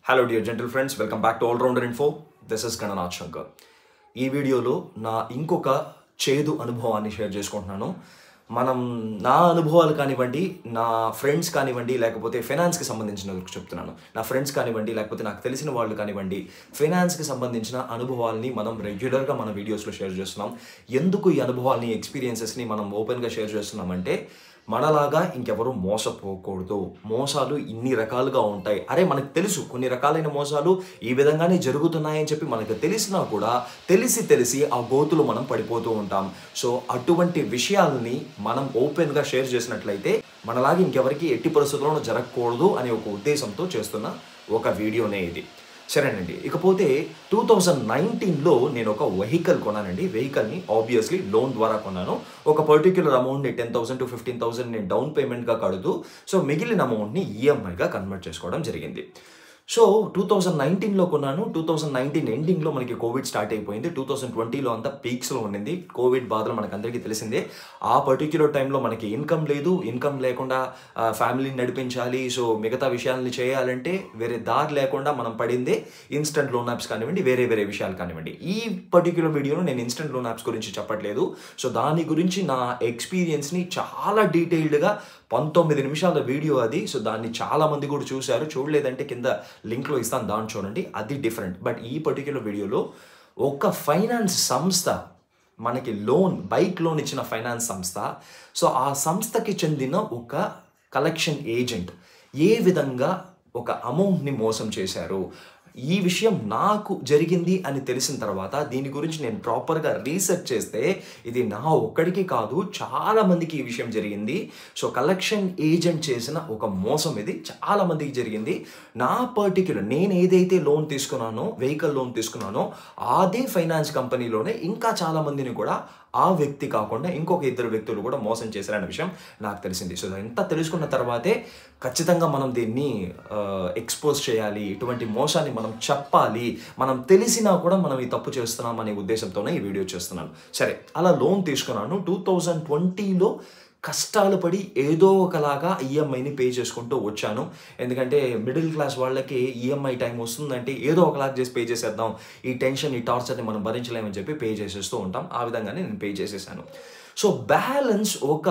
hello dear gentle friends welcome back to all rounder info this is Gananath Shankar ఈ వీడియోలో నా ఇంకొక చేదు అనుభవాన్ని షేర్ చేసుకుంటున్నాను మనం నా అనుభవాలు కానివ్వండి నా ఫ్రెండ్స్ కానివ్వండి లేకపోతే ఫైనాన్స్కి సంబంధించిన వాళ్ళకి చెప్తున్నాను నా ఫ్రెండ్స్ కానివ్వండి లేకపోతే నాకు తెలిసిన వాళ్ళు కానివ్వండి ఫైనాన్స్కి సంబంధించిన అనుభవాల్ని మనం రెగ్యులర్గా మన వీడియోస్లో షేర్ చేస్తున్నాం ఎందుకు ఈ అనుభవాల్ని ఎక్స్పీరియన్సెస్ని మనం ఓపెన్గా షేర్ చేస్తున్నామంటే మనలాగా ఇంకెవరు మోసపోకూడదు మోసాలు ఇన్ని రకాలుగా ఉంటాయి అరే మనకు తెలుసు కొన్ని రకాలైన మోసాలు ఈ విధంగానే జరుగుతున్నాయని చెప్పి మనకు తెలిసినా కూడా తెలిసి తెలిసి ఆ గోతులు మనం పడిపోతూ ఉంటాం సో అటువంటి విషయాలని మనం ఓపెన్గా షేర్ చేసినట్లయితే మనలాగా ఇంకెవరికి ఎట్టి పరిస్థితుల్లోనూ జరగకూడదు అనే ఒక ఉద్దేశంతో చేస్తున్న ఒక వీడియోనే ఇది సరేనండి ఇకపోతే టూ థౌజండ్ నైన్టీన్లో నేను ఒక వెహికల్ కొన్నానండి వెహికల్ని ఆబ్వియస్లీ లోన్ ద్వారా కొన్నాను ఒక పర్టిక్యులర్ అమౌంట్ని ten thousand to fifteen thousand నేను డౌన్ పేమెంట్గా కడుతూ సో మిగిలిన అమౌంట్ని ఈఎంఐగా కన్వర్ట్ చేసుకోవడం జరిగింది సో టూ థౌజండ్ నైన్టీన్లో కొన్నాను టూ థౌజండ్ నైన్టీన్ ఎండింగ్లో మనకి కోవిడ్ స్టార్ట్ అయిపోయింది టూ థౌజండ్ ట్వంటీలో అంతా పీక్స్లో ఉండింది కోవిడ్ బాధలు మనకు అందరికీ తెలిసిందే ఆ పర్టిక్యులర్ టైంలో మనకి ఇన్కమ్ లేదు ఇన్కమ్ లేకుండా ఫ్యామిలీని నడిపించాలి సో మిగతా విషయాలని చేయాలంటే వేరే దారి లేకుండా మనం పడిందే ఇన్స్టెంట్ లోన్ యాప్స్ కానివ్వండి వేరే వేరే విషయాలు కానివ్వండి ఈ పర్టిక్యులర్ వీడియోలో నేను ఇన్స్టెంట్ లోన్ యాప్స్ గురించి చెప్పట్లేదు సో దాని గురించి నా ఎక్స్పీరియన్స్ని చాలా డీటెయిల్డ్గా పంతొమ్మిది నిమిషాల వీడియో అది సో దాన్ని చాలా మంది కూడా చూశారు చూడలేదంటే కింద లింక్లో ఇస్తాను దాన్ని చూడండి అది డిఫరెంట్ బట్ ఈ పర్టిక్యులర్ వీడియోలో ఒక ఫైనాన్స్ సంస్థ మనకి లోన్ బైక్ లోన్ ఇచ్చిన ఫైనాన్స్ సంస్థ సో ఆ సంస్థకి చెందిన ఒక కలెక్షన్ ఏజెంట్ ఏ విధంగా ఒక అమౌంట్ని మోసం చేశారు ఈ విషయం నాకు జరిగింది అని తెలిసిన తర్వాత దీని గురించి నేను ప్రాపర్గా రీసెర్చ్ చేస్తే ఇది నా ఒక్కడికి కాదు చాలా మందికి ఈ విషయం జరిగింది సో కలెక్షన్ ఏజెంట్ చేసిన ఒక మోసం ఇది చాలా మందికి జరిగింది నా పర్టిక్యులర్ నేను ఏదైతే లోన్ తీసుకున్నానో వెహికల్ లోన్ తీసుకున్నానో అదే ఫైనాన్స్ కంపెనీలోనే ఇంకా చాలా మందిని కూడా ఆ వ్యక్తి కాకుండా ఇంకొక ఇద్దరు వ్యక్తులు కూడా మోసం చేశారనే విషయం నాకు తెలిసింది సో ఎంత తెలుసుకున్న తర్వాతే ఖచ్చితంగా మనం దీన్ని ఎక్స్పోజ్ చేయాలి ఇటువంటి మోసాన్ని మనం చెప్పాలి మనం తెలిసినా కూడా మనం ఈ తప్పు చేస్తున్నాం అనే ఉద్దేశంతోనే ఈ వీడియో చేస్తున్నాను సరే అలా లోన్ తీసుకున్నాను టూ థౌజండ్ ట్వంటీలో కష్టాలు పడి ఏదో ఒకలాగా ఈఎంఐని పే చేసుకుంటూ వచ్చాను ఎందుకంటే మిడిల్ క్లాస్ వాళ్ళకి ఈఎంఐ టైం వస్తుందంటే ఏదో ఒకలాగా చేసి పే చేసేద్దాం ఈ టెన్షన్ ఈ టార్చర్ని మనం భరించలేమని చెప్పి పే చేసేస్తూ ఉంటాం ఆ విధంగానే నేను పే చేసేసాను సో బ్యాలెన్స్ ఒక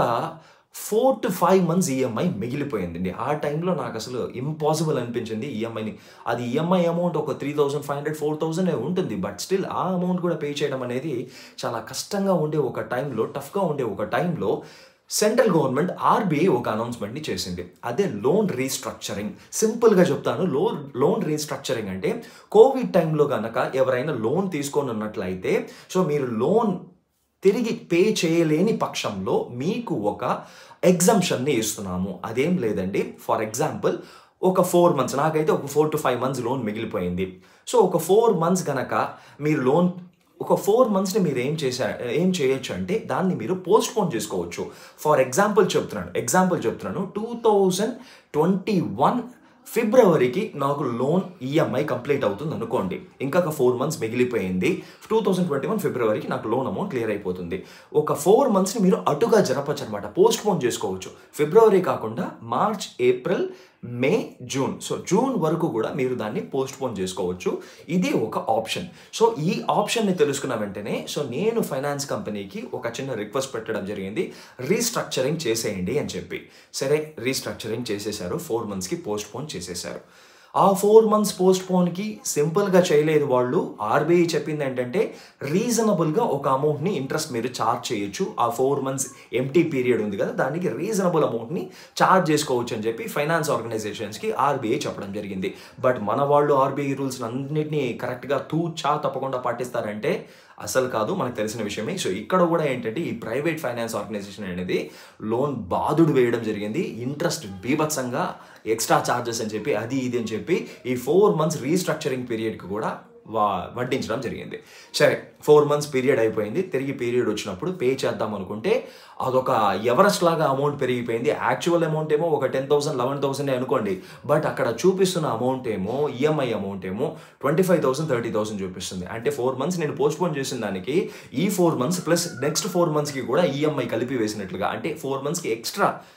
four to five months EMI మిగిలిపోయిందండి ఆ టైంలో నాకు అసలు ఇంపాసిబుల్ అనిపించింది ఈఎంఐని అది ఈఎంఐ అమౌంట్ ఒక three thousand five hundred four thousand ఉంటుంది బట్ స్టిల్ ఆ అమౌంట్ కూడా పే చేయడం అనేది చాలా కష్టంగా ఉండే ఒక టైంలో టఫ్గా ఉండే ఒక టైంలో సెంట్రల్ గవర్నమెంట్ ఆర్బీఐ ఒక అనౌన్స్మెంట్ని చేసింది అదే లోన్ రీస్ట్రక్చరింగ్ సింపుల్గా చెప్తాను లోన్ లోన్ రీస్ట్రక్చరింగ్ అంటే కోవిడ్ టైంలో కనుక ఎవరైనా లోన్ తీసుకొని ఉన్నట్లయితే సో మీరు లోన్ తిరిగి పే చేయలేని పక్షంలో మీకు ఒక ఎగ్జంప్షన్ని ఇస్తున్నాము అదేం లేదండి ఫర్ ఎగ్జాంపుల్ ఒక ఫోర్ మంత్స్ నాకైతే ఒక four to five months loan మిగిలిపోయింది సో ఒక ఫోర్ మంత్స్ గనక మీరు లోన్ ఒక ఫోర్ మంత్స్ని మీరు ఏం చేశారు ఏం చేయొచ్చు అంటే దాన్ని మీరు పోస్ట్ పోన్ చేసుకోవచ్చు ఫర్ ఎగ్జాంపుల్ చెప్తున్నాను ఎగ్జాంపుల్ చెప్తున్నాను టూ థౌజండ్ ట్వంటీ వన్ ఫిబ్రవరికి నాకు లోన్ ఈఎంఐ కంప్లీట్ అవుతుంది అనుకోండి ఇంకా ఒక ఫోర్ మంత్స్ మిగిలిపోయింది టూ థౌసండ్ ట్వంటీ వన్ ఫిబ్రవరికి నాకు లోన్ అమౌంట్ క్లియర్ అయిపోతుంది ఒక ఫోర్ మంత్స్ని మీరు అటుగా జరపచ్చు అనమాట పోస్ట్ పోన్ చేసుకోవచ్చు ఫిబ్రవరి కాకుండా March April May June so June వరకు కూడా మీరు దాన్ని పోస్ట్ పోన్ చేసుకోవచ్చు ఇది ఒక ఆప్షన్ సో ఈ ఆప్షన్ని తెలుసుకున్న వెంటనే సో నేను ఫైనాన్స్ కంపెనీకి ఒక చిన్న రిక్వెస్ట్ పెట్టడం జరిగింది రీస్ట్రక్చరింగ్ చేసేయండి అని చెప్పి సరే రీస్ట్రక్చరింగ్ చేసేసారు ఫోర్ మంత్స్కి పోస్ట్ పోన్ చేసేసారు ఆ ఫోర్ మంత్స్ పోస్ట్ పోన్కి సింపుల్గా చేయలేదు వాళ్ళు ఆర్బీఐ చెప్పింది ఏంటంటే రీజనబుల్గా ఒక అమౌంట్ని ఇంట్రెస్ట్ మీరు ఛార్జ్ చేయొచ్చు ఆ ఫోర్ మంత్స్ ఎంటీ పీరియడ్ ఉంది కదా దానికి రీజనబుల్ అమౌంట్ని ఛార్జ్ చేసుకోవచ్చు అని చెప్పి ఫైనాన్స్ ఆర్గనైజేషన్స్కి ఆర్బీఐ చెప్పడం జరిగింది బట్ మన వాళ్ళు ఆర్బీఐ రూల్స్ అన్నింటినీ కరెక్ట్గా తూ చా తప్పకుండా పాటిస్తారంటే అసలు కాదు మనకు తెలిసిన విషయమే సో ఇక్కడ కూడా ఏంటంటే ఈ ప్రైవేట్ ఫైనాన్స్ ఆర్గనైజేషన్ అనేది లోన్ బాధుడు వేయడం జరిగింది ఇంట్రెస్ట్ బీభత్సంగా ఎక్స్ట్రా ఛార్జెస్ అని చెప్పి అది ఇది అని చెప్పి ఈ ఫోర్ మంత్స్ రీస్ట్రక్చరింగ్ పీరియడ్కి కూడా వా వడ్డించడం జరిగింది సరే ఫోర్ మంత్స్ పీరియడ్ అయిపోయింది తిరిగి పీరియడ్ వచ్చినప్పుడు పే చేద్దాం అనుకుంటే అదొక ఎవరెస్ట్ లాగా అమౌంట్ పెరిగిపోయింది యాక్చువల్ అమౌంట్ ఏమో ఒక టెన్ థౌసండ్ లెవెన్ థౌసండ్ అనుకోండి బట్ అక్కడ చూపిస్తున్న అమౌంట్ ఏమో ఈఎంఐ అమౌంట్ ఏమో twenty five thousand thirty thousand చూపిస్తుంది అంటే ఫోర్ మంత్స్ నేను పోస్ట్ పోన్ చేసిన దానికి ఈ four months plus next four మంత్స్కి కూడా ఈఎంఐ కలిపి వేసినట్లుగా అంటే ఫోర్ మంత్స్కి ఎక్స్ట్రా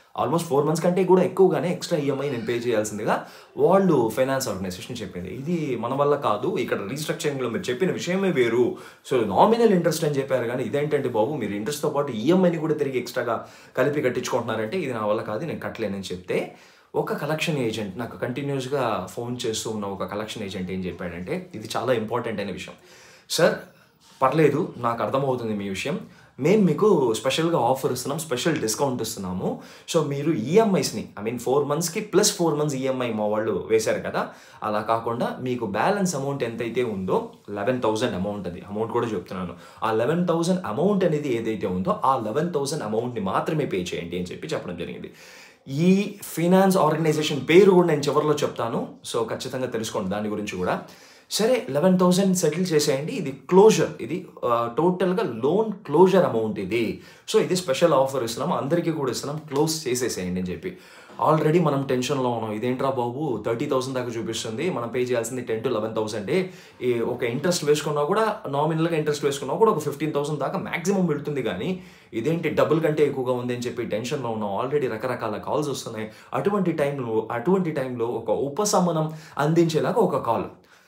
ఆల్మోస్ట్ ఫోర్ మంత్స్ కంటే కూడా ఎక్కువగానే ఎక్స్ట్రా ఈఎంఐ నేను పే చేయాల్సిందిగా వాళ్ళు ఫైనాన్స్ ఆర్గనైజేషన్ చెప్పింది ఇది మన వల్ల కాదు ఇక్కడ రీస్ట్రక్చరింగ్లో మీరు చెప్పిన విషయమే వేరు సో నామినల్ ఇంట్రెస్ట్ అని చెప్పారు కానీ ఇదేంటంటే బాబు మీరు ఇంట్రెస్ట్తో పాటు ఈఎంఐని కూడా తిరిగి ఎక్స్ట్రాగా కలిపి కట్టించుకుంటున్నారంటే ఇది నా వల్ల కాదు నేను కట్టలేనని చెప్తే ఒక కలెక్షన్ ఏజెంట్ నాకు కంటిన్యూస్గా ఫోన్ చేస్తూ ఉన్న ఒక కలెక్షన్ ఏజెంట్ ఏం చెప్పాడంటే ఇది చాలా ఇంపార్టెంట్ అయిన విషయం సార్ పర్లేదు నాకు అర్థమవుతుంది మీ విషయం మేము మీకు స్పెషల్గా ఆఫర్ ఇస్తున్నాం స్పెషల్ డిస్కౌంట్ ఇస్తున్నాము సో మీరు ఈఎంఐస్ని ఐ మీన్ ఫోర్ మంత్స్కి ప్లస్ ఫోర్ మంత్స్ ఈఎంఐ మా వాళ్ళు వేశారు కదా అలా కాకుండా మీకు బ్యాలెన్స్ అమౌంట్ ఎంతైతే ఉందో లెవెన్ థౌసండ్ అమౌంట్ అది అమౌంట్ కూడా చెప్తున్నాను ఆ లెవెన్ థౌసండ్ అమౌంట్ అనేది ఏదైతే ఉందో ఆ లెవెన్ థౌసండ్ అమౌంట్ని మాత్రమే పే చేయండి అని చెప్పి చెప్పడం జరిగింది ఈ ఫినాన్స్ ఆర్గనైజేషన్ పేరు కూడా నేను చివరిలో చెప్తాను సో ఖచ్చితంగా తెలుసుకోండి దాని గురించి కూడా సరే లెవెన్ థౌసండ్ సెటిల్ చేసేయండి ఇది క్లోజర్ ఇది టోటల్గా లోన్ క్లోజర్ అమౌంట్ ఇది సో ఇది స్పెషల్ ఆఫర్ ఇస్తున్నాం అందరికీ కూడా ఇస్తున్నాం క్లోజ్ చేసేసేయండి అని చెప్పి ఆల్రెడీ మనం టెన్షన్లో ఉన్నాం ఇదేంట్రా బాబు థర్టీ థౌసండ్ దాకా చూపిస్తుంది మనం పే చేయాల్సింది టెన్ టు లెవెన్ థౌసండ్ ఈ ఒక ఇంట్రెస్ట్ వేసుకున్నా కూడా నామినల్గా ఇంట్రెస్ట్ వేసుకున్నా కూడా ఒక ఫిఫ్టీన్ థౌసండ్ దాకా మాక్సిమం పెడుతుంది కానీ ఇదేంటి డబుల్ కంటే ఎక్కువగా ఉంది అని చెప్పి టెన్షన్లో ఉన్నాం ఆల్రెడీ రకరకాల కాల్స్ వస్తున్నాయి అటువంటి టైంలో అటువంటి టైంలో ఒక ఉపశమనం అందించేలాగా ఒక కాల్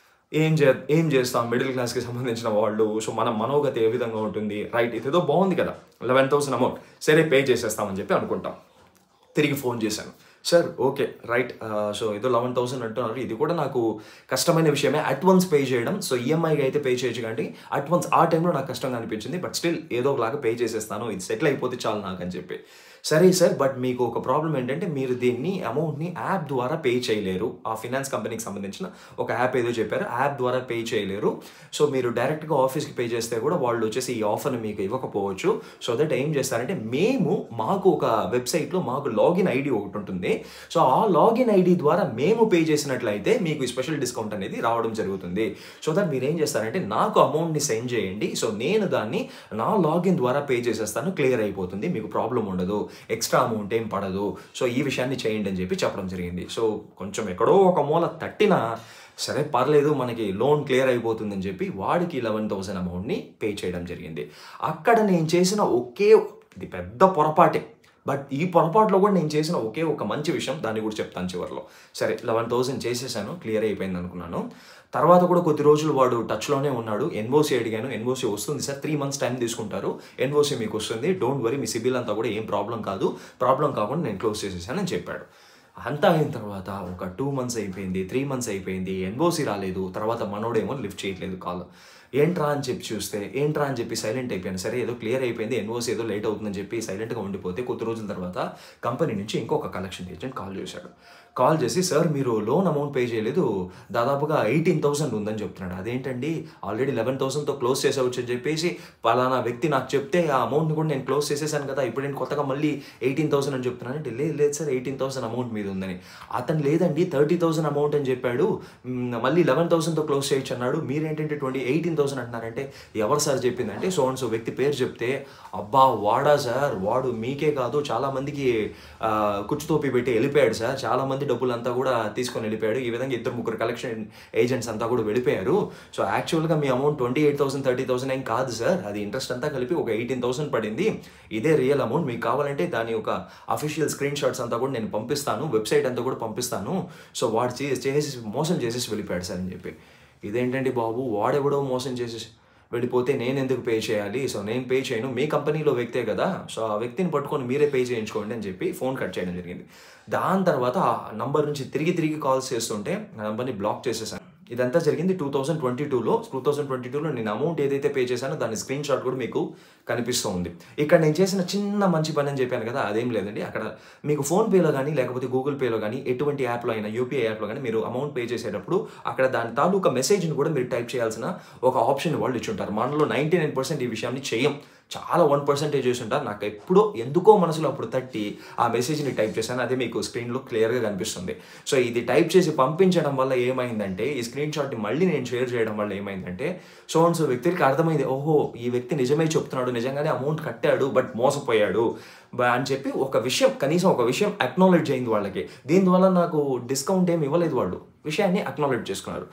ఏం చే ఏం చేస్తాం మిడిల్ క్లాస్కి సంబంధించిన వాళ్ళు సో మన మనోగతి ఏ విధంగా ఉంటుంది రైట్ ఇదేదో బాగుంది కదా లెవెన్ థౌసండ్ అమౌంట్ సరే పే చేసేస్తామని చెప్పి అనుకుంటాం తిరిగి ఫోన్ చేశాను సార్ ఓకే రైట్ సో ఏదో లెవెన్ థౌసండ్ అంటున్నారు ఇది కూడా నాకు కష్టమైన విషయమే అడ్వాన్స్ పే చేయడం సో ఈఎంఐకి అయితే పే చేయొచ్చు కానీ అడ్వాన్స్ ఆ టైంలో నాకు కష్టంగా అనిపించింది బట్ స్టిల్ ఏదో ఒకలాగా పే చేసేస్తాను ఇది సెటిల్ అయిపోతే చాలు నాకు అని చెప్పి సరే సార్ బట్ మీకు ఒక ప్రాబ్లం ఏంటంటే మీరు దీన్ని అమౌంట్ని యాప్ ద్వారా పే చేయలేరు ఆ ఫినాన్స్ కంపెనీకి సంబంధించిన ఒక యాప్ ఏదో చెప్పారు యాప్ ద్వారా పే చేయలేరు సో మీరు డైరెక్ట్గా ఆఫీస్కి పే చేస్తే కూడా వాళ్ళు వచ్చేసి ఈ ఆఫర్ని మీకు ఇవ్వకపోవచ్చు సో దట్ ఏం చేస్తారంటే మేము మాకు ఒక వెబ్సైట్లో మాకు లాగిన్ ఐడి ఒకటి ఉంటుంది సో ఆ లాగిన్ ఐడి ద్వారా మేము పే చేసినట్లయితే మీకు ఈ స్పెషల్ డిస్కౌంట్ అనేది రావడం జరుగుతుంది సో దట్ మీరు ఏం చేస్తారంటే నాకు అమౌంట్ని సెండ్ చేయండి సో నేను దాన్ని నా లాగిన్ ద్వారా పే చేసేస్తాను క్లియర్ అయిపోతుంది మీకు ప్రాబ్లం ఉండదు ఎక్స్ట్రా అమౌంట్ ఏం పడదు సో ఈ విషయాన్ని చేయండి అని చెప్పి చెప్పడం జరిగింది సో కొంచెం ఎక్కడో ఒక మూల తట్టినా సరే పర్లేదు మనకి లోన్ క్లియర్ అయిపోతుందని చెప్పి వాడికి లెవెన్ థౌసండ్ అమౌంట్ని పే చేయడం జరిగింది అక్కడ నేను చేసిన ఒకే ఇది పెద్ద పొరపాటే బట్ ఈ పొరపాటులో కూడా నేను చేసిన ఒకే ఒక మంచి విషయం దాన్ని కూడా చెప్తాను చివరిలో సరే లెవెన్ థౌసండ్ చేసేసాను క్లియర్ అయిపోయింది అనుకున్నాను తర్వాత కూడా కొద్ది రోజులు వాడు టచ్లోనే ఉన్నాడు ఎన్ఓసీ అడిగాను ఎన్ఓసీ వస్తుంది సార్ త్రీ మంత్స్ టైం తీసుకుంటారు ఎన్ఓసీ మీకు వస్తుంది డోంట్ వరీ మీ సిబిల్ అంతా కూడా ఏం ప్రాబ్లం కాదు ప్రాబ్లం కాకుండా నేను క్లోజ్ చేసేసానని చెప్పాడు అంతా అయిన తర్వాత ఒక టూ మంత్స్ అయిపోయింది త్రీ మంత్స్ అయిపోయింది ఎన్ఓసీ రాలేదు తర్వాత మనోడేమో లిఫ్ట్ చేయట్లేదు కాల్ ఏంట్రా అని చెప్పి చూస్తే ఏంట్రా అని చెప్పి సైలెంట్ అయిపోయాను సరే ఏదో క్లియర్ అయిపోయింది ఎన్ఓసీ ఏదో లేట్ అవుతుందని చెప్పి సైలెంట్గా ఉండిపోతే కొద్ది రోజుల తర్వాత కంపెనీ నుంచి ఇంకొక కలెక్షన్ ఏజెంట్ కాల్ చేశాడు కాల్ చేసి సార్ మీరు లోన్ అమౌంట్ పే చేయలేదు దాదాపుగా ఎయిటీన్ థౌసండ్ ఉందని చెప్తున్నాడు అదేంటండి ఆల్రెడీ లెవెన్ థౌసండ్తో క్లోజ్ చేసేవచ్చు అని చెప్పేసి పలానా వ్యక్తి నాకు చెప్తే ఆ అమౌంట్ని కూడా నేను క్లోజ్ చేసేసాను కదా ఇప్పుడు నేను కొత్తగా మళ్ళీ ఎయిటీన్ థౌసండ్ అని చెప్తున్నాను అంటే లేదు లేదు సార్ ఎయిటీన్ థౌసండ్ అమౌంట్ మీద ఉందని అతను లేదండి థర్టీ థౌసండ్ అమౌంట్ అని చెప్పాడు మ్, మళ్ళీ లెవెన్ థౌసండ్తో క్లోజ్ చేయొచ్చు అన్నాడు మీరేంటంటే ట్వంటీ ఎయిటీన్ థౌసండ్ అంటున్నారంటే ఎవరు సార్ చెప్పిందంటే సో అండ్ సో వ్యక్తి పేరు చెప్తే అబ్బా వాడా సార్ వాడు మీకే కాదు చాలా మందికి ఆ, కుచ్చుతోపి పెట్టి వెళ్ళిపోయాడు సార్ చాలా మంది డబ్బులు అంతా కూడా తీసుకొని వెళ్ళిపోయాడు ఈ విధంగా ఇద్దరు ముగ్గురు కలెక్షన్ ఏజెంట్స్ అంతా కూడా వెళ్ళిపోయారు సో యాక్చువల్గా మీ amount twenty eight thousand thirty thousand ఏం కాదు సార్ అది ఇంట్రెస్ట్ అంతా కలిపి ఒక ఎయిటీన్ థౌసండ్ పడింది ఇదే రియల్ అమౌంట్ మీకు కావాలంటే దాని యొక్క అఫీషియల్ స్క్రీన్ షాట్స్ అంతా కూడా నేను పంపిస్తాను వెబ్సైట్ అంతా కూడా పంపిస్తాను సో వాడు చే- చేసి మోసం చేసేసి వెళ్ళిపోయాడు సార్ అని చెప్పి ఇదేంటండి బాబు వాడెవడో మోసం చేసేసి వెళ్ళిపోతే నేను ఎందుకు పే చేయాలి సో నేను పే చేయను మీ కంపెనీలో వ్యక్తే కదా సో ఆ వ్యక్తిని పట్టుకొని మీరే పే చేయించుకోండి అని చెప్పి ఫోన్ కట్ చేయడం జరిగింది దాని తర్వాత ఆ నంబర్ నుంచి తిరిగి తిరిగి కాల్స్ చేస్తుంటే ఆ నంబర్ని బ్లాక్ చేసేసాను ఇదంతా జరిగింది టూ థౌసండ్ ట్వంటీ టూలో టూ థౌసండ్ ట్వంటీ టూలో నేను అమౌంట్ ఏదైతే పే చేశానో దాని స్క్రీన్ షాట్ కూడా మీకు కనిపిస్తూ ఉంది ఇక్కడ నేను చేసిన చిన్న మంచి పని అని చెప్పాను కదా అదేం లేదండి అక్కడ మీకు ఫోన్పేలో కానీ లేకపోతే గూగుల్ పేలో కానీ ఎటువంటి యాప్లో అయినా యూపీఐ యాప్లో కానీ మీరు అమౌంట్ పే చేసేటప్పుడు అక్కడ దాని తాలూకా మెసేజ్ని కూడా మీరు టైప్ చేయాల్సిన ఒక ఆప్షన్ వాళ్ళు ఇచ్చుంటారు మనలో నైంటీ నైన్ పర్సెంట్ ఈ విషయాన్ని చేయం చాలా వన్ పర్సెంటేజ్ చేసి ఉంటారు నాకు ఎప్పుడో ఎందుకో మనసులో అప్పుడు తట్టి ఆ మెసేజ్ని టైప్ చేశాను అదే మీకు స్క్రీన్లో క్లియర్గా కనిపిస్తుంది సో ఇది టైప్ చేసి పంపించడం వల్ల ఏమైందంటే ఈ స్క్రీన్ షాట్ని మళ్ళీ నేను షేర్ చేయడం వల్ల ఏమైందంటే సో అండ్ సో వ్యక్తికి అర్థమైంది ఓహో ఈ వ్యక్తి నిజమే చెప్తున్నాడు నిజంగానే అమౌంట్ కట్టాడు బట్ మోసపోయాడు బ- అని చెప్పి ఒక విషయం కనీసం ఒక విషయం అక్నాలెడ్జ్ అయింది వాళ్ళకి దీనివల్ల నాకు డిస్కౌంట్ ఏమి ఇవ్వలేదు వాళ్ళు విషయాన్ని అక్నాలెడ్జ్ చేసుకున్నారు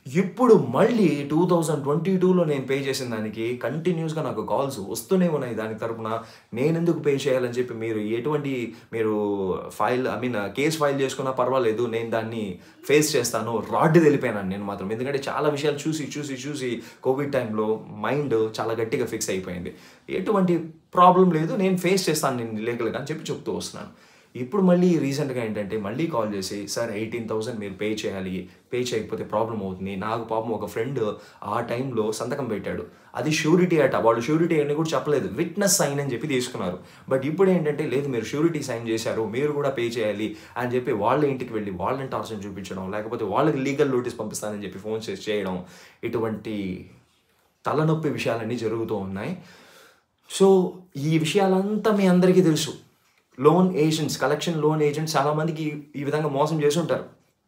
ఇప్పుడు మళ్ళీ టూ థౌజండ్ ట్వంటీ టూలో నేను పే చేసిన దానికి కంటిన్యూస్గా నాకు కాల్స్ వస్తూనే ఉన్నాయి దాని తరపున నేను ఎందుకు పే చేయాలని చెప్పి మీరు ఎటువంటి మీరు file I mean case file చేసుకున్నా పర్వాలేదు నేను దాన్ని ఫేస్ చేస్తాను రాడ్ తెలిపాను నేను మాత్రం ఎందుకంటే చాలా విషయాలు చూసి చూసి చూసి కోవిడ్ టైంలో మైండ్ చాలా గట్టిగా ఫిక్స్ అయిపోయింది ఎటువంటి ప్రాబ్లం లేదు నేను ఫేస్ చేస్తాను నేను లీగల్గా అని చెప్పి చెప్తూ వస్తున్నాను ఇప్పుడు మళ్ళీ రీసెంట్గా ఏంటంటే మళ్ళీ కాల్ చేసి సార్ ఎయిటీన్ థౌసండ్ మీరు పే చేయాలి పే చేయకపోతే ప్రాబ్లం అవుతుంది నాకు పాపం ఒక ఫ్రెండ్ ఆ టైంలో సంతకం పెట్టాడు అది షూరిటీ అట వాళ్ళు షూరిటీ అని కూడా చెప్పలేదు విట్నెస్ సైన్ అని చెప్పి తీసుకున్నారు బట్ ఇప్పుడు ఏంటంటే లేదు మీరు షూరిటీ సైన్ చేశారు మీరు కూడా పే చేయాలి అని చెప్పి వాళ్ళ ఇంటికి వెళ్ళి వాళ్ళని టార్చర్ చూపించడం లేకపోతే వాళ్ళకి లీగల్ నోటీస్ పంపిస్తానని చెప్పి ఫోన్ చేసి చేయడం ఇటువంటి తలనొప్పి విషయాలన్నీ జరుగుతూ ఉన్నాయి సో ఈ విషయాలంతా మీ అందరికీ తెలుసు loan agents collection loan agents చాలామందికి ఈ విధంగా మోసం చేసి ఉంటారు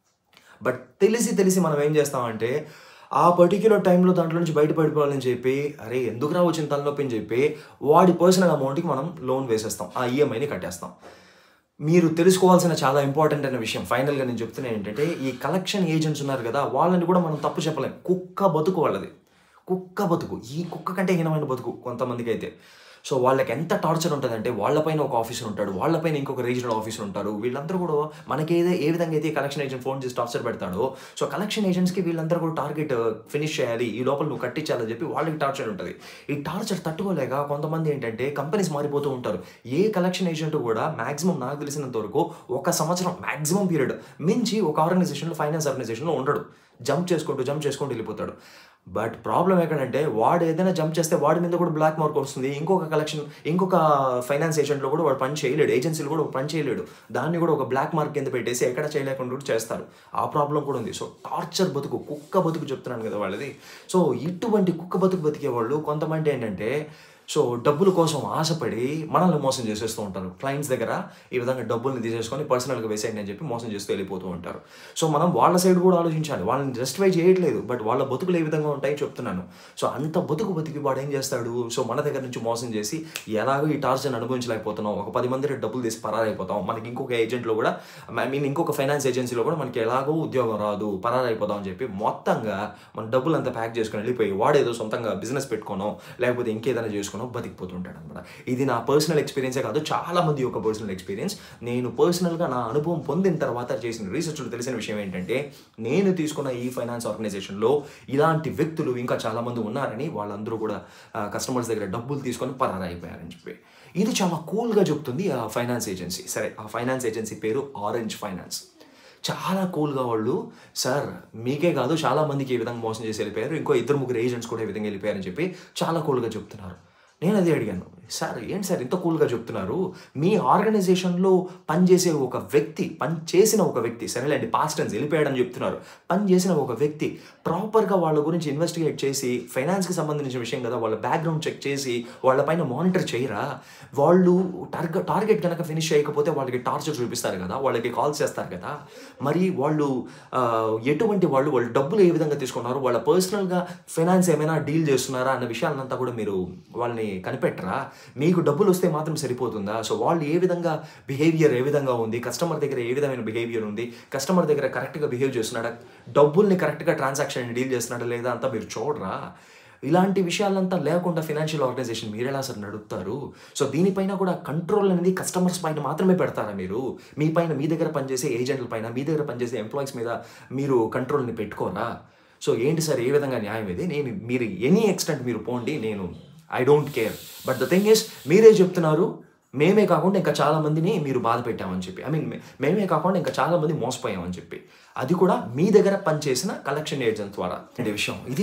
బట్ తెలిసి తెలిసి మనం ఏం చేస్తామంటే ఆ పర్టిక్యులర్ టైంలో దాంట్లో నుంచి బయటపడిపోవాలని చెప్పి అరే ఎందుకు రా వచ్చిన తలనొప్పి అని చెప్పి వాడి పర్సనల్ అమౌంట్కి మనం లోన్ వేసేస్తాం ఆ ఈఎంఐని కట్టేస్తాం మీరు తెలుసుకోవాల్సిన చాలా ఇంపార్టెంట్ అయిన విషయం ఫైనల్గా నేను చెప్తున్నా ఏంటంటే ఈ కలెక్షన్ ఏజెంట్స్ ఉన్నారు కదా వాళ్ళని కూడా మనం తప్పు చెప్పలేం కుక్క బతుకు వాళ్ళది కుక్క బతుకు ఈ కుక్క కంటే హీనమైన బతుకు కొంతమందికి అయితే సో వాళ్ళకి ఎంత టార్చర్ ఉంటుందంటే వాళ్ళపైన ఒక ఆఫీసర్ ఉంటాడు వాళ్ళపైన ఇంకొక రీజనల్ ఆఫీసర్ ఉంటారు వీళ్ళందరూ కూడా మనకి ఏదే ఏ విధంగా అయితే కలెక్షన్ ఏజెంట్ ఫోన్ చేసి టార్చర్ పెడతాడో సో కలెక్షన్ ఏజెంట్స్కి వీళ్ళందరూ కూడా టార్గెట్ ఫినిష్ చేయాలి ఈ లోపల నువ్వు కట్టించాలని చెప్పి వాళ్ళకి టార్చర్ ఉంటుంది ఈ టార్చర్ తట్టుకోలేక కొంతమంది ఏంటంటే కంపెనీస్ మారిపోతూ ఉంటారు ఏ కలెక్షన్ ఏజెంట్ కూడా మాక్సిమం నాకు తెలిసినంత వరకు ఒక సంవత్సరం మాక్సిమం పీరియడ్ మించి ఒక ఆర్గనైజేషన్లో ఫైనాన్స్ ఆర్గనైజేషన్లో ఉండడు జంప్ చేసుకుంటూ జంప్ చేసుకుంటూ వెళ్ళిపోతాడు బట్ ప్రాబ్లం ఎక్కడంటే వాడు ఏదైనా జంప్ చేస్తే వాడి మీద కూడా బ్లాక్ మార్క్ వస్తుంది ఇంకొక కలెక్షన్ ఇంకొక ఫైనాన్స్ ఏజెంట్లో కూడా వాడు పని చేయలేడు ఏజెన్సీలు కూడా పని చేయలేడు దాన్ని కూడా ఒక బ్లాక్ మార్క్ కింద పెట్టేసి ఎక్కడ చేయలేకుండా కూడా చేస్తారు ఆ ప్రాబ్లం కూడా ఉంది సో టార్చర్ బతుకు కుక్క బతుకు చెప్తున్నాను కదా వాళ్ళది సో ఇటువంటి కుక్క బతుకు బతికే వాళ్ళు కొంతమంది ఏంటంటే సో డబ్బుల కోసం ఆశపడి మనల్ని మోసం చేసేస్తూ ఉంటారు క్లయింట్స్ దగ్గర ఈ విధంగా డబ్బుల్ని తీసేసుకొని పర్సనల్గా వేసేయండి అని చెప్పి మోసం చేస్తూ వెళ్ళిపోతూ ఉంటారు సో మనం వాళ్ళ సైడ్ కూడా ఆలోచించాలి వాళ్ళని జస్టిఫై చేయట్లేదు బట్ వాళ్ళ బతుకులు ఏ విధంగా ఉంటాయి చెప్తున్నాను సో అంత బతుకు బతికి వాడు ఏం చేస్తాడు సో మన దగ్గర నుంచి మోసం చేసి ఎలాగో ఈ టార్చర్ అనుభవించలేకపోతున్నాం ఒక పది మంది దగ్గర డబ్బులు తీసి పరారైపోతాం మనకి ఇంకొక ఏజెంట్లో కూడా ఐ మీన్ ఇంకొక ఫైనాన్స్ ఏజెన్సీలో కూడా మనకి ఎలాగో ఉద్యోగం రాదు పరారైపోదాం అని చెప్పి మొత్తంగా మన డబ్బులు అంతా ప్యాక్ చేసుకొని వెళ్ళిపోయి వాడేదో సొంతంగా బిజినెస్ పెట్టుకోనో లేకపోతే ఇంకేదైనా చేసుకునో బతికిపోతుంటాడు అనమాట ఇది నా పర్సనల్ ఎక్స్పీరియన్సే కాదు చాలా మంది యొక్క పర్సనల్ ఎక్స్పీరియన్స్ నేను పర్సనల్గా నా అనుభవం పొందిన తర్వాత చేసిన రీసెర్చ్లో తెలిసిన విషయం ఏంటంటే నేను తీసుకున్న ఈ ఫైనాన్స్ ఆర్గనైజేషన్లో ఇలాంటి వ్యక్తులు ఇంకా చాలా మంది ఉన్నారని వాళ్ళందరూ కూడా కస్టమర్స్ దగ్గర డబ్బులు తీసుకొని పరారైపోయారని చెప్పి ఇది చాలా కూల్గా చెప్తుంది ఆ ఫైనాన్స్ ఏజెన్సీ సరే ఆ ఫైనాన్స్ ఏజెన్సీ పేరు ఆరెంజ్ ఫైనాన్స్ చాలా కూల్గా వాళ్ళు సార్ మీకే కాదు చాలా మందికి ఈ విధంగా మోసం చేసి వెళ్ళిపోయారు ఇంకో ఇద్దరు ముగ్గురు ఏజెంట్స్ కూడా ఈ విధంగా వెళ్ళిపోయారని చెప్పి చాలా కూల్గా చెప్తున్నారు నేను అది అడిగాను సార్ ఏంటి సార్ ఇంత కూల్గా చెప్తున్నారు మీ ఆర్గనైజేషన్లో పనిచేసే ఒక వ్యక్తి పని చేసిన ఒక వ్యక్తి సరేలేండి పాస్ట్ టెన్స్ వెళ్ళిపోయాడని చెప్తున్నారు పని చేసిన ఒక వ్యక్తి ప్రాపర్గా వాళ్ళ గురించి ఇన్వెస్టిగేట్ చేసి ఫైనాన్స్కి సంబంధించిన విషయం కదా వాళ్ళ బ్యాక్గ్రౌండ్ చెక్ చేసి వాళ్ళపైన మానిటర్ చేయరా వాళ్ళు టార్గెట్ టార్గెట్ కనుక ఫినిష్ చేయకపోతే వాళ్ళకి టార్చర్ చూపిస్తారు కదా వాళ్ళకి కాల్స్ చేస్తారు కదా మరి వాళ్ళు ఆ, ఎటువంటి వాళ్ళు వాళ్ళు డబ్బులు ఏ విధంగా తీసుకున్నారు వాళ్ళ పర్సనల్గా ఫైనాన్స్ ఏమైనా డీల్ చేస్తున్నారా అన్న విషయాలంతా కూడా మీరు వాళ్ళని కనిపెట్టరా మీకు డబ్బులు వస్తే మాత్రం సరిపోతుందా సో వాళ్ళు ఏ విధంగా బిహేవియర్ ఏ విధంగా ఉంది కస్టమర్ దగ్గర ఏ విధమైన బిహేవియర్ ఉంది కస్టమర్ దగ్గర కరెక్ట్గా బిహేవ్ చేస్తున్నాడా డబ్బుల్ని కరెక్ట్గా ట్రాన్సాక్షన్ డీల్ చేస్తున్నాడా లేదా అంతా మీరు చూడరా ఇలాంటి విషయాలంతా లేకుండా ఫినాన్షియల్ ఆర్గనైజేషన్ మీరు ఎలా సార్ నడుపుతారు సో దీనిపైన కూడా కంట్రోల్ అనేది కస్టమర్స్ పైన మాత్రమే పెడతారా మీరు మీ పైన మీ దగ్గర పనిచేసే ఏజెంట్ల పైన మీ దగ్గర పనిచేసే ఎంప్లాయీస్ మీద మీరు కంట్రోల్ని పెట్టుకోరా సో ఏంటి సార్ ఏ విధంగా న్యాయం ఇది నేను మీరు ఎనీ ఎక్స్టెంట్ మీరు పోండి నేను I don't care but the thing is మీరే చెప్తున్నారు మేమే కాకుండా ఇంకా చాలా మందిని మీరు బాధ పెట్టామని చెప్పి ఐ మీన్ మేమే కాకుండా ఇంకా చాలా మంది మోసపోయామని చెప్పి అది కూడా మీ దగ్గర పనిచేసిన కలెక్షన్ ఏజెంట్ ద్వారా ఇది విషయం ఇది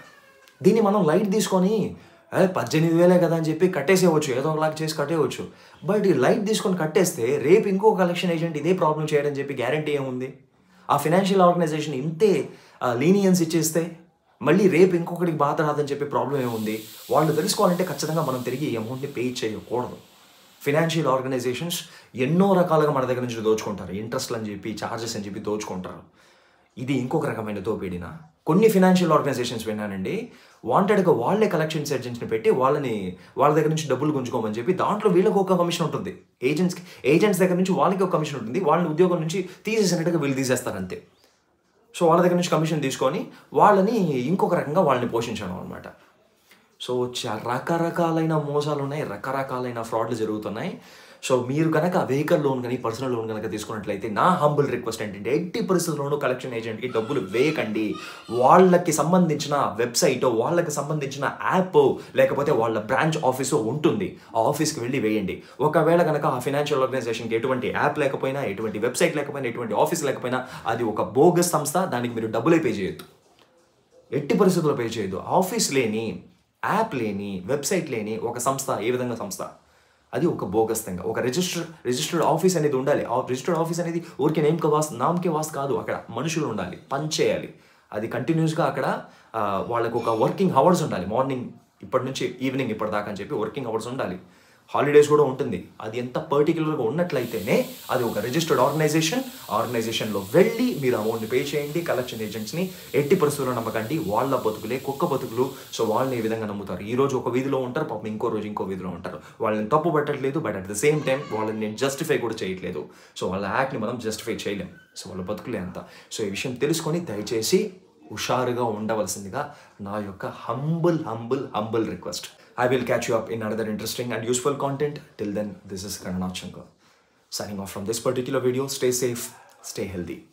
దీన్ని మనం లైట్ తీసుకొని అదే పద్దెనిమిది వేలే కదా అని చెప్పి కట్టేసేయవచ్చు ఏదో ఒకలాగా చేసి కట్టేయవచ్చు బట్ ఈ లైట్ తీసుకొని కట్టేస్తే రేపు ఇంకో కలెక్షన్ ఏజెంట్ ఇదే ప్రాబ్లం చేయడం చెప్పి గ్యారంటీ ఏముంది ఆ ఫినాన్షియల్ ఆర్గనైజేషన్ ఇంతే లీనియన్స్ ఇచ్చేస్తే మళ్ళీ రేపు ఇంకొకటికి బాధ రాదని చెప్పి ప్రాబ్లం ఏముంది వాళ్ళు తెలుసుకోవాలంటే ఖచ్చితంగా మనం తిరిగి ఈ అమౌంట్ని పే చేయకూడదు ఫినాన్షియల్ ఆర్గనైజేషన్స్ ఎన్నో రకాలుగా మన దగ్గర నుంచి దోచుకుంటారు ఇంట్రెస్ట్లు అని చెప్పి ఛార్జెస్ అని చెప్పి దోచుకుంటారు ఇది ఇంకొక రకమైన దోపిడీన కొన్ని ఫినాన్షియల్ ఆర్గనైజేషన్స్ విన్నానండి వాంటెడ్గా వాళ్ళే కలెక్షన్స్ ఏజెంట్స్ని పెట్టి వాళ్ళని వాళ్ళ దగ్గర నుంచి డబ్బులు గుంజుకోమని చెప్పి దాంట్లో వీళ్ళకి ఒక కమిషన్ ఉంటుంది ఏజెంట్స్కి ఏజెంట్స్ దగ్గర నుంచి వాళ్ళకి ఒక కమిషన్ ఉంటుంది వాళ్ళని ఉద్యోగం నుంచి తీసేసినట్టుగా వీళ్ళు తీసేస్తారు అంతే సో వాళ్ళ దగ్గర నుంచి కమిషన్ తీసుకొని వాళ్ళని ఇంకొక రకంగా వాళ్ళని పోషించడం అనమాట సో చ- రకరకాలైన మోసాలు ఉన్నాయి రకరకాలైన ఫ్రాడ్లు జరుగుతున్నాయి సో మీరు కనుక వెహికల్ లోన్ కానీ పర్సనల్ లోన్ కనుక తీసుకున్నట్లయితే నా హంబుల్ రిక్వెస్ట్ ఏంటంటే ఎట్టి పరిస్థితుల్లోనూ కలెక్షన్ ఏజెంట్కి డబ్బులు వేయకండి వాళ్ళకి సంబంధించిన వెబ్సైట్ వాళ్ళకి సంబంధించిన యాప్ లేకపోతే వాళ్ళ బ్రాంచ్ ఆఫీసు ఉంటుంది ఆ ఆఫీస్కి వెళ్ళి వేయండి ఒకవేళ కనుక ఆ ఫినాన్షియల్ ఆర్గనైజేషన్కి ఎటువంటి యాప్ లేకపోయినా ఎటువంటి వెబ్సైట్ లేకపోయినా ఎటువంటి ఆఫీస్ లేకపోయినా అది ఒక బోగస్ సంస్థ దానికి మీరు డబ్బులే పే చేయొద్దు ఎట్టి పరిస్థితుల్లో పే చేయదు ఆఫీస్ లేని యాప్ లేని వెబ్సైట్ లేని ఒక సంస్థ ఏ విధంగా సంస్థ అది ఒక బోగస్ థింగ్ ఒక రిజిస్టర్ రిజిస్టర్డ్ ఆఫీస్ అనేది ఉండాలి ఆ రిజిస్టర్డ్ ఆఫీస్ అనేది ఊరికే నేమ్కి వాస్ నామ్కి వాస్ కాదు అక్కడ మనుషులు ఉండాలి పని చేయాలి అది కంటిన్యూస్గా అక్కడ ఆ, వాళ్ళకు ఒక వర్కింగ్ అవర్స్ ఉండాలి మార్నింగ్ ఇప్పటి నుంచి ఈవినింగ్ ఇప్పటిదాకా అని చెప్పి వర్కింగ్ అవర్స్ ఉండాలి హాలిడేస్ కూడా ఉంటుంది అది ఎంత పర్టికులర్గా ఉన్నట్లయితేనే అది ఒక రిజిస్టర్డ్ ఆర్గనైజేషన్ ఆర్గనైజేషన్లో వెళ్ళి మీరు అమౌంట్ని పే చేయండి కలెక్షన్ ఏజెంట్స్ని ఎట్టి పరిస్థితుల్లో నమ్మకండి వాళ్ళ బతుకులే కుక్క బతుకులు సో వాళ్ళని ఏ విధంగా నమ్ముతారు ఈ రోజు ఒక వీధిలో ఉంటారు పాపం ఇంకో రోజు ఇంకో వీధిలో ఉంటారు వాళ్ళని తప్పు పట్టట్లేదు but at the same time వాళ్ళని నేను జస్టిఫై కూడా చేయట్లేదు సో వాళ్ళ యాక్ట్ని మనం జస్టిఫై చేయలేం సో వాళ్ళ బతుకులే అంత సో ఈ విషయం తెలుసుకొని దయచేసి హుషారుగా ఉండవలసిందిగా నా యొక్క humble humble humble request I will catch you up in another interesting and useful content till then this is Karanath Shankar signing off from this particular video stay safe stay healthy